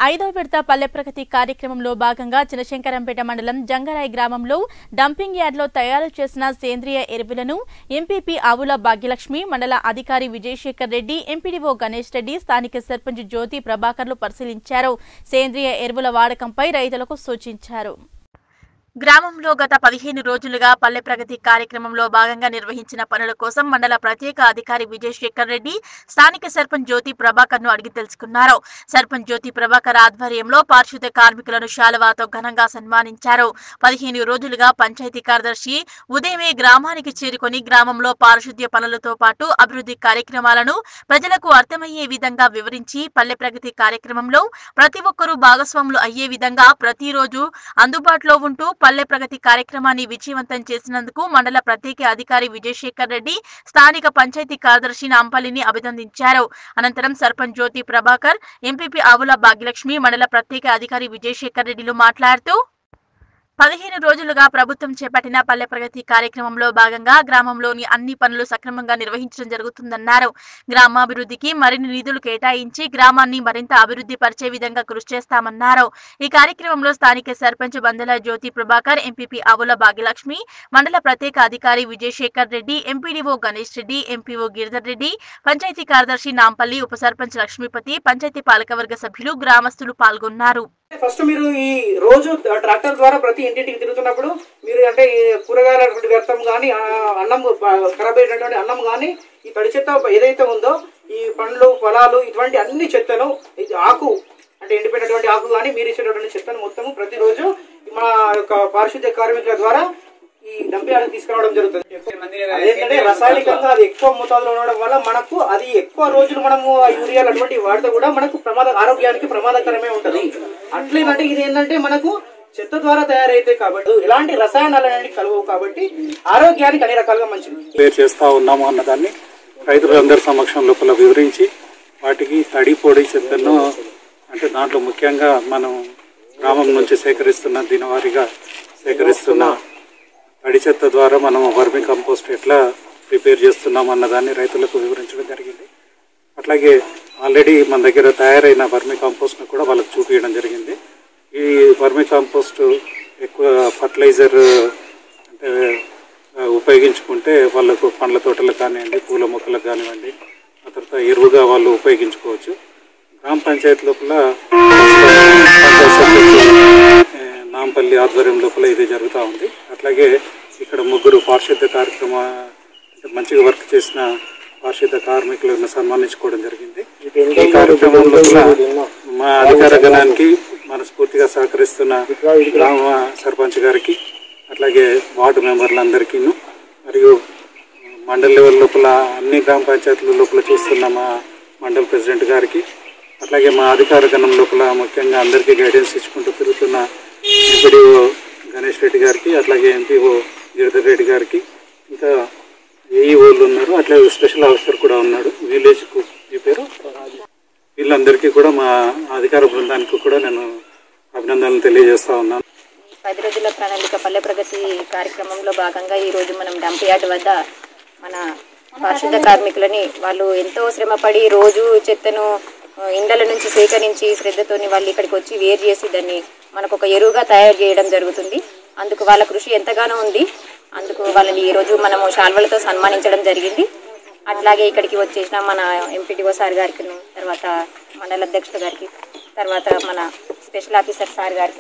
ఐదో విడత పల్లె ప్రగతి కార్యక్రమంలో భాగంగా చినశంకరంపేట మండలం జంగరాయి గ్రామంలో డంపింగ్ యార్డ్లో తయారు చేసిన సేంద్రియ ఎరువులను ఎంపీపీ ఆవుల భాగ్యలక్ష్మి మండల అధికారి విజయశేఖర్ రెడ్డి ఎంపీడీఓ గణేష్ రెడ్డి స్థానిక సర్పంచ్ జ్యోతి ప్రభాకర్లు పరిశీలించారు సేంద్రియ ఎరువుల వాడకంపై రైతులకు సూచించారు గ్రామంలో గత పదిహేను రోజులుగా పల్లె ప్రగతి కార్యక్రమంలో భాగంగా నిర్వహించిన పనుల కోసం మండల ప్రత్యేక అధికారి విజయశేఖర్ రెడ్డి స్థానిక సర్పంచ్ జ్యోతి ప్రభాకర్ ను అడిగి తెలుసుకున్నారు సర్పంచ్ జ్యోతి ప్రభాకర్ ఆధ్వర్యంలో పారిశుద్ధ్య కార్మికులను శాలువాతో ఘనంగా సన్మానించారు పదిహేను రోజులుగా పంచాయతీ కార్యదర్శి ఉదయమే గ్రామానికి చేరుకొని గ్రామంలో పారిశుద్ధ్య పనులతో పాటు అభివృద్ధి కార్యక్రమాలను ప్రజలకు అర్థమయ్యే విధంగా వివరించి పల్లె ప్రగతి కార్యక్రమంలో ప్రతి ఒక్కరూ భాగస్వాములు అయ్యే విధంగా ప్రతిరోజు అందుబాటులో ఉంటూ పల్లె ప్రగతి కార్యక్రమాన్ని విజయవంతం చేసినందుకు మండల ప్రత్యేక అధికారి విజయశేఖర్ రెడ్డి స్థానిక పంచాయతీ కార్యదర్శి నాంపల్లిని అభినందించారు అనంతరం సర్పంచ్ జ్యోతి ప్రభాకర్ ఎంపీపీ ఆవుల భాగ్యలక్ష్మి మండల ప్రత్యేక అధికారి విజయశేఖర్ రెడ్డిలు మాట్లాడుతూ పదిహేను రోజులుగా ప్రభుత్వం చేపట్టిన పల్లె ప్రగతి కార్యక్రమంలో భాగంగా గ్రామంలోని అన్ని పనులు సక్రమంగా నిర్వహించడం జరుగుతుందన్నారు గ్రామాభివృద్ధికి మరిన్ని నిధులు కేటాయించి గ్రామాన్ని మరింత అభివృద్ధి పరిచే విధంగా కృషి చేస్తామన్నారు ఈ కార్యక్రమంలో స్థానిక సర్పంచ్ బందల జ్యోతి ప్రభాకర్ ఎంపీపీ ఆవుల భాగ్యలక్ష్మి మండల ప్రత్యేక అధికారి విజయశేఖర్ రెడ్డి ఎంపీడీఓ గణేష్ రెడ్డి ఎంపీఓ గిరిధర్ రెడ్డి పంచాయతీ కార్యదర్శి నాంపల్లి ఉప సర్పంచ్ లక్ష్మీపతి పంచాయతీ పాలకవర్గ సభ్యులు గ్రామస్తులు పాల్గొన్నారు ఫస్ట్ మీరు ఈ రోజు ట్రాక్టర్ ద్వారా ప్రతి ఇంటింటికి తిరుగుతున్నప్పుడు మీరు అంటే ఈ కూరగాయల వ్యర్థం కానీ అన్నం బ- ఖరాబ్ అయినటువంటి అన్నం కానీ ఈ తడి చెత్త ఏదైతే ఉందో ఈ పండ్లు పొలాలు ఇటువంటి అన్ని చెత్తను ఇది ఆకు అంటే ఎండిపోయినటువంటి ఆకు కానీ మీరు ఇచ్చేటటువంటి చెత్తను మొత్తము ప్రతిరోజు మా యొక్క పారిశుద్ధ్య కార్మికుల ద్వారా ఈ డంపింగ్ తీసుకురావడం జరుగుతుంది అదేంటంటే రసాయనికంగా అది ఎక్కువ మోతాదులో ఉండడం వల్ల మనకు అది ఎక్కువ రోజులు మనము ఆ యూరియాలు అటువంటి వాడితే కూడా మనకు ప్రమాద ఆరోగ్యానికి ప్రమాదకరమే ఉంటది అట్లేదంటే ఇది ఏంటంటే మనకు చెత్త ద్వారా తయారైతే కాబట్టి ఎలాంటి రసాయనాలు అనేవి కలవవు కాబట్టి ఆరోగ్యానికి అన్ని రకాలుగా మంచిది ప్రిపేర్ చేస్తా ఉన్నాము అన్నదాన్ని రైతులందరి సమక్షం లోపల వివరించి వాటికి తడి పొడి చెత్తను అంటే దాంట్లో ముఖ్యంగా మనం గ్రామం నుంచి సేకరిస్తున్న దినవారీగా సేకరిస్తున్న తడి చెత్త ద్వారా మనం వర్మి కంపోస్ట్ ఎట్లా ప్రిపేర్ చేస్తున్నాం అన్నదాన్ని రైతులకు వివరించడం జరిగింది అట్లాగే ఆల్రెడీ మన దగ్గర తయారైన వర్మి కాంపోస్ట్ను కూడా వాళ్ళకి చూపించడం జరిగింది ఈ వర్మి కాంపోస్ట్ ఎక్కువ ఫర్టిలైజర్ అంటే ఆ, ఉపయోగించుకుంటే వాళ్ళకు పండ్ల తోటలకు కానివ్వండి పూల మొక్కలకు కానివ్వండి ఆ తర్వాత ఎరువుగా వాళ్ళు ఉపయోగించుకోవచ్చు గ్రామ పంచాయతీ లోపల పంచాయత్ సెక్రటరీ, ఏ, నాంపల్లి ఆధ్వర్యం లోపల ఇది జరుగుతూ ఉంది అట్లాగే ఇక్కడ ముగ్గురు పారిశుద్ధ కార్యక్రమ అంటే మంచిగా వర్క్ చేసిన పారిశుద్ధ కార్మికులను సన్మానించుకోవడం జరిగింది ఈ కార్యక్రమం లోపల మా అధికార గణానికి మనస్ఫూర్తిగా సహకరిస్తున్న గ్రామ సర్పంచ్ గారికి అట్లాగే వార్డు మెంబర్లందరికీ మరియు మండల లెవెల్ లోపల అన్ని గ్రామ పంచాయతీల లోపల చూస్తున్న మా మండల ప్రెసిడెంట్ గారికి అట్లాగే మా అధికార గణం లోపల ముఖ్యంగా అందరికీ గైడెన్స్ ఇచ్చుకుంటూ తిరుగుతున్న ఎంపీడీఓ గణేష్ రెడ్డి గారికి అట్లాగే ఎంపీఓ గిరిధర్ రెడ్డి గారికి ఇంకా ఏఈఓలు ఉన్నారు అట్లాగే స్పెషల్ ఆఫీసర్ కూడా ఉన్నాడు విలేజ్కు ఈ పేరు వీళ్ళందరికీ కూడా మా అధికార బృందానికి కూడా నేను అభినందనలు తెలియజేస్తా ఉన్నాను పది రోజుల ప్రణాళిక పల్లె ప్రగతి కార్యక్రమంలో భాగంగా ఈ రోజు మనం డంప్ యార్డ్ వద్ద మన పారిశుద్ధ కార్మికులని వాళ్ళు ఎంతో శ్రమపడి రోజు చెత్తను ఆ, ఇండ్ల నుంచి సేకరించి శ్రద్ధతోని వాళ్ళు ఇక్కడికి వచ్చి వేరు చేసి దాన్ని మనకు ఒక ఎరువుగా తయారు చేయడం జరుగుతుంది అందుకు వాళ్ళ కృషి ఎంతగానో ఉంది అందుకు వాళ్ళని ఈ రోజు మనము శాల్వలతో సన్మానించడం జరిగింది అట్లాగే ఇక్కడికి వచ్చేసిన మన ఎంపీటీఓ సార్ గారికి తర్వాత మండల అధ్యక్షుడు గారికి తర్వాత మన స్పెషల్ ఆఫీసర్ సార్ గారికి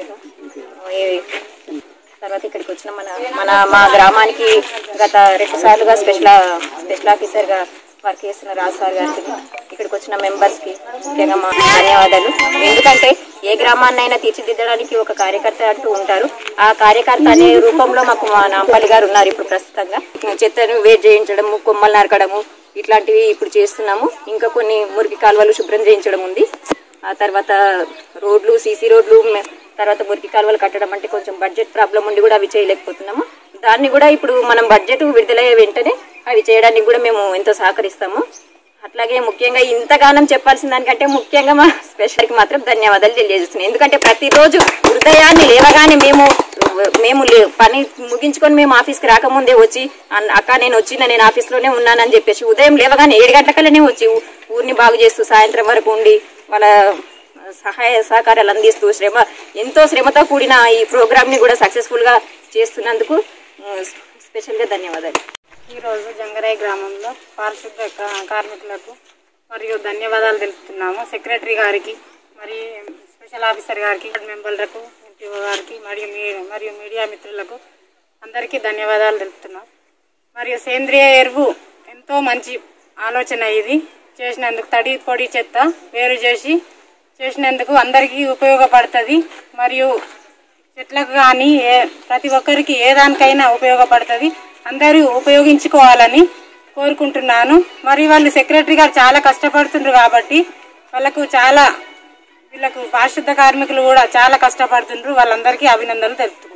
ఏ- తర్వాత ఇక్కడికి వచ్చిన మన మన మా గ్రామానికి గత రెండు సార్లుగా స్పెషల్ స్పెషల్ ఆఫీసర్గా వర్క్ చేస్తున్న రాజు సార్ గారికి ఇక్కడికి వచ్చిన మెంబర్స్కి ముఖ్యంగా మా ధన్యవాదాలు ఎందుకంటే ఏ గ్రామాన్నైనా తీర్చిదిద్దడానికి ఒక కార్యకర్త అంటూ ఉంటారు ఆ కార్యకర్త అనే రూపంలో మాకు మా నాంపల్లి గారు ఉన్నారు ఇప్పుడు ప్రస్తుతంగా చెత్తను వేట్ చేయించడము కొమ్మలు నరకడము ఇట్లాంటివి ఇప్పుడు చేస్తున్నాము ఇంకా కొన్ని మురికి కాలువలు శుభ్రం చేయించడం ఉంది ఆ తర్వాత రోడ్లు సీసీ రోడ్లు మె- తర్వాత మురికి కాలువలు కట్టడం అంటే కొంచెం బడ్జెట్ ప్రాబ్లం ఉండి కూడా అవి చేయలేకపోతున్నాము దాన్ని కూడా ఇప్పుడు మనం బడ్జెట్ విడుదలయ్యే వెంటనే అవి చేయడానికి కూడా మేము ఎంతో సహకరిస్తాము అట్లాగే ముఖ్యంగా ఇంతగానం చెప్పాల్సిన దానికంటే ముఖ్యంగా మా స్పెషల్కి మాత్రం ధన్యవాదాలు తెలియజేస్తున్నాను ఎందుకంటే ప్రతిరోజు ఉదయాన్నే లేవగానే మేము మేము లే- పని ముగించుకొని మేము ఆఫీస్కి రాకముందే వచ్చి "అన్న- అక్క నేను వచ్చిన నేను ఆఫీస్లోనే ఉన్నానని చెప్పేసి ఉదయం లేవగానే ఏడు గంటలకల్లానే వచ్చి ఊ- ఊరిని బాగు చేస్తూ సాయంత్రం వరకు ఉండి వాళ్ళ సహాయ సహకారాలు అందిస్తూ శ్రమ ఎంతో శ్రమతో కూడిన ఈ ప్రోగ్రామ్ని కూడా సక్సెస్ఫుల్గా చేస్తున్నందుకు ఉమ్, స్పెషల్గా ధన్యవాదాలు ఈరోజు జంగరాయి గ్రామంలో పారిశుద్ధ కా- కార్మికులకు మరియు ధన్యవాదాలు తెలుపుతున్నాము సెక్రటరీ గారికి మరి స్పెషల్ ఆఫీసర్ గారికి వార్డు మెంబర్లకు ఎంపీఓ గారికి మరియు మీ మరియు మీడియా మిత్రులకు అందరికీ ధన్యవాదాలు తెలుపుతున్నాం మరియు సేంద్రియ ఎరువు ఎంతో మంచి ఆలోచన ఇది చేసినందుకు తడి పొడి చెత్త వేరు చేసి చేసినందుకు అందరికీ ఉపయోగపడుతుంది మరియు చెట్లకు కానీ ఏ ప్రతి ఒక్కరికి ఏ దానికైనా ఉపయోగపడుతుంది అందరూ ఉపయోగించుకోవాలని కోరుకుంటున్నాను మరి వాళ్ళు సెక్రటరీ గారు చాలా కష్టపడుతుండ్రు కాబట్టి వాళ్ళకు చాలా వీళ్ళకు పారిశుద్ధ కార్మికులు కూడా చాలా కష్టపడుతుండ్రు వాళ్ళందరికీ అభినందనలు తెలుపుతున్నాను